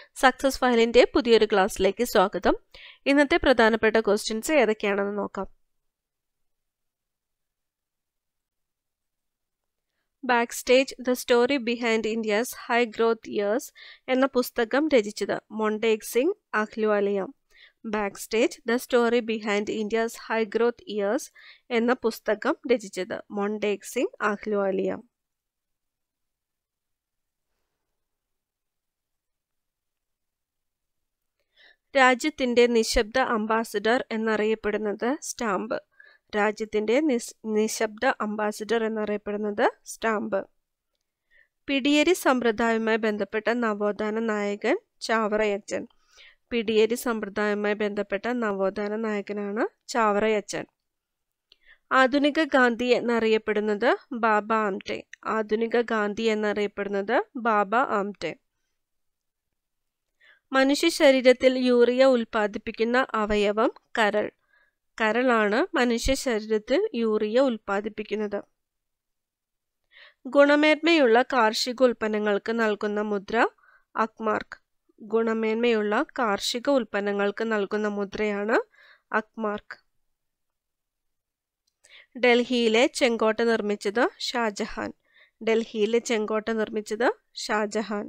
success ഫയലിൻ്റെ പുതിയൊരു ക്ലാസ്സിലേക്ക് സ്വാഗതം ഇന്നത്തെ പ്രധാനപ്പെട്ട ക്വസ്റ്റ്യൻസ് ഏതൊക്കെയാണെന്ന് നോക്കാം back stage the story behind India's high growth years എന്ന പുസ്തകം രചിച്ചത് Montek Singh Ahluwalia back stage the story behind India's high growth years എന്ന പുസ്തകം രചിച്ചത് മൊണ്ടേക് സിംഗ് അഹ്ലുവാലിയ രാജ്യത്തിൻ്റെ നിശബ്ദ അംബാസിഡർ എന്നറിയപ്പെടുന്നത് സ്റ്റാമ്പ് രാജ്യത്തിൻ്റെ നിസ് നിശബ്ദ അംബാസിഡർ എന്നറിയപ്പെടുന്നത് സ്റ്റാമ്പ് പിടിയേരി സമ്പ്രദായവുമായി ബന്ധപ്പെട്ട നവോത്ഥാന നായകൻ ചാവറയച്ചൻ പിടിയേരി സമ്പ്രദായവുമായി ബന്ധപ്പെട്ട നവോത്ഥാന നായകനാണ് ചാവറയച്ചൻ ആധുനിക ഗാന്ധി എന്നറിയപ്പെടുന്നത് ബാബ ആംടെ ആധുനിക ഗാന്ധി എന്നറിയപ്പെടുന്നത് ബാബ ആംടെ മനുഷ്യ ശരീരത്തിൽ യൂറിയ ഉൽപ്പാദിപ്പിക്കുന്ന അവയവം കരൾ കരളാണ് മനുഷ്യ ശരീരത്തിൽ യൂറിയ ഉൽപ്പാദിപ്പിക്കുന്നത് ഗുണമേന്മയുള്ള കാർഷിക ഉൽപ്പന്നങ്ങൾക്ക് നൽകുന്ന മുദ്ര അക്മാർക്ക് ഗുണമേന്മയുള്ള കാർഷിക ഉൽപ്പന്നങ്ങൾക്ക് നൽകുന്ന മുദ്രയാണ് അക്മാർക്ക് ഡൽഹിയിലെ ചെങ്കോട്ട നിർമ്മിച്ചത് ഷാജഹാൻ ഡൽഹിയിലെ ചെങ്കോട്ട നിർമ്മിച്ചത് ഷാജഹാൻ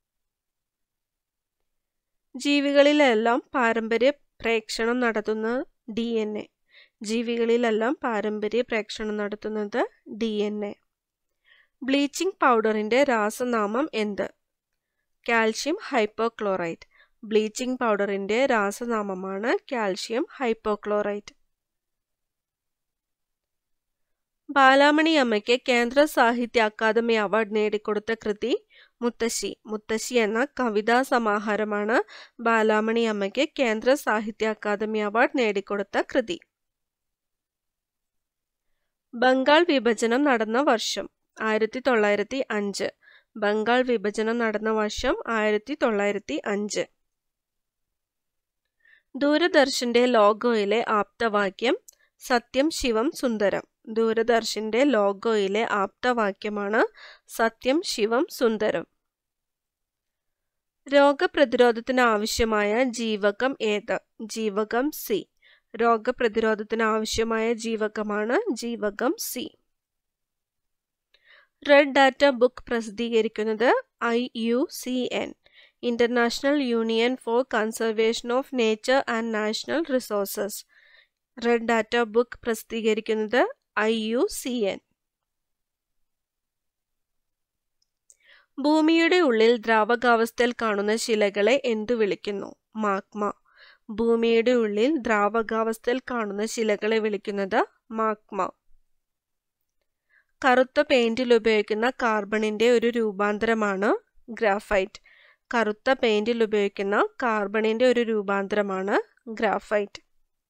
ജീവികളിലെല്ലാം പാരമ്പര്യ പ്രേക്ഷണം നടത്തുന്ന ഡി എൻ എ ജീവികളിലെല്ലാം പാരമ്പര്യ പ്രേക്ഷണം നടത്തുന്നത് ഡി എൻ എ ബ്ലീച്ചിങ് പൗഡറിൻ്റെ രാസനാമം എന്ത് കാൽഷ്യം ഹൈപ്പോക്ലോറൈറ്റ് ബ്ലീച്ചിങ് പൗഡറിൻ്റെ രാസനാമമാണ് കാൽഷ്യം ഹൈപ്പോക്ലോറൈറ്റ് ബാലാമണി അമ്മയ്ക്ക് കേന്ദ്ര സാഹിത്യ അക്കാദമി അവാർഡ് നേടിക്കൊടുത്ത കൃതി മുത്തശ്ശി മുത്തശ്ശി എന്ന കവിതാ സമാഹാരമാണ് ബാലാമണി അമ്മയ്ക്ക് കേന്ദ്ര സാഹിത്യ അക്കാദമി അവാർഡ് നേടിക്കൊടുത്ത കൃതി ബംഗാൾ വിഭജനം നടന്ന വർഷം ആയിരത്തി തൊള്ളായിരത്തി അഞ്ച് ബംഗാൾ വിഭജനം നടന്ന വർഷം ആയിരത്തി തൊള്ളായിരത്തി അഞ്ച് ദൂരദർശന്റെ ലോഗോയിലെ ആപ്തവാക്യം സത്യം ശിവം സുന്ദരം ദൂരദർശന്റെ ലോഗോയിലെ ആപ്തവാക്യമാണ് സത്യം ശിവം സുന്ദരം രോഗപ്രതിരോധത്തിന് ആവശ്യമായ ജീവകം ഏത് ജീവകം സി രോഗപ്രതിരോധത്തിന് ആവശ്യമായ ജീവകമാണ് ജീവകം സി റെഡ് ഡാറ്റ ബുക്ക് പ്രസിദ്ധീകരിക്കുന്നത് I U C N international union for conservation of nature and national resources red data book പ്രസിദ്ധീകരിക്കുന്നത് ഐ യു സി എൻ ഭൂമിയുടെ ഉള്ളിൽ ദ്രാവകാവസ്ഥയിൽ കാണുന്ന ശിലകളെ എന്തു വിളിക്കുന്നു മാഗ്മ ഭൂമിയുടെ ഉള്ളിൽ ദ്രാവകാവസ്ഥയിൽ കാണുന്ന ശിലകളെ വിളിക്കുന്നത് മാഗ്മ കറുത്ത പെയിന്റിൽ ഉപയോഗിക്കുന്ന കാർബണിന്റെ ഒരു രൂപാന്തരമാണ് ഗ്രാഫൈറ്റ് കറുത്ത പെയിന്റിൽ ഉപയോഗിക്കുന്ന കാർബണിന്റെ ഒരു രൂപാന്തരമാണ് ഗ്രാഫൈറ്റ്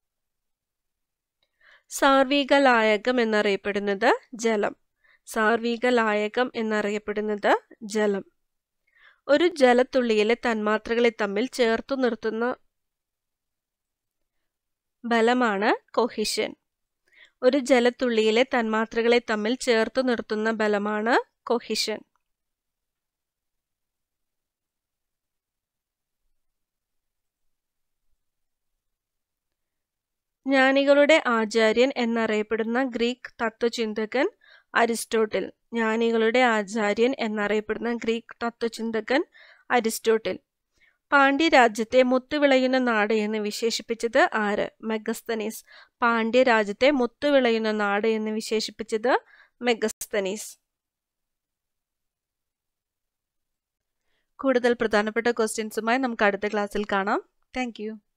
സാർവിക ലായകം എന്നറിയപ്പെടുന്നത് ജലം സാർവിക ലായകം എന്നറിയപ്പെടുന്നത് ജലം ഒരു ജലത്തുള്ളിയിലെ തന്മാത്രകളെ തമ്മിൽ ചേർത്തു നിർത്തുന്ന ബലമാണ് കൊഹിഷൻ ഒരു ജലത്തുള്ളിയിലെ തന്മാത്രകളെ തമ്മിൽ ചേർത്തു നിർത്തുന്ന ബലമാണ് കൊഹിഷൻ ജ്ഞാനികളുടെ ആചാര്യൻ എന്നറിയപ്പെടുന്ന ഗ്രീക്ക് തത്വചിന്തകൻ അരിസ്റ്റോട്ടിൽ ജ്ഞാനികളുടെ ആചാര്യൻ എന്നറിയപ്പെടുന്ന ഗ്രീക്ക് തത്വചിന്തകൻ അരിസ്റ്റോട്ടിൽ പാണ്ഡ്യ രാജ്യത്തെ മുത്തുവിളയുന്ന നാട് എന്ന് വിശേഷിപ്പിച്ചത് ആര് മെഗസ്തനീസ് പാണ്ഡ്യ രാജ്യത്തെ മുത്തുവിളയുന്ന നാട് എന്ന് വിശേഷിപ്പിച്ചത് മെഗസ്തനീസ് കൂടുതൽ പ്രധാനപ്പെട്ട ക്വസ്റ്റ്യൻസുമായി നമുക്ക് അടുത്ത ക്ലാസ്സിൽ കാണാം താങ്ക്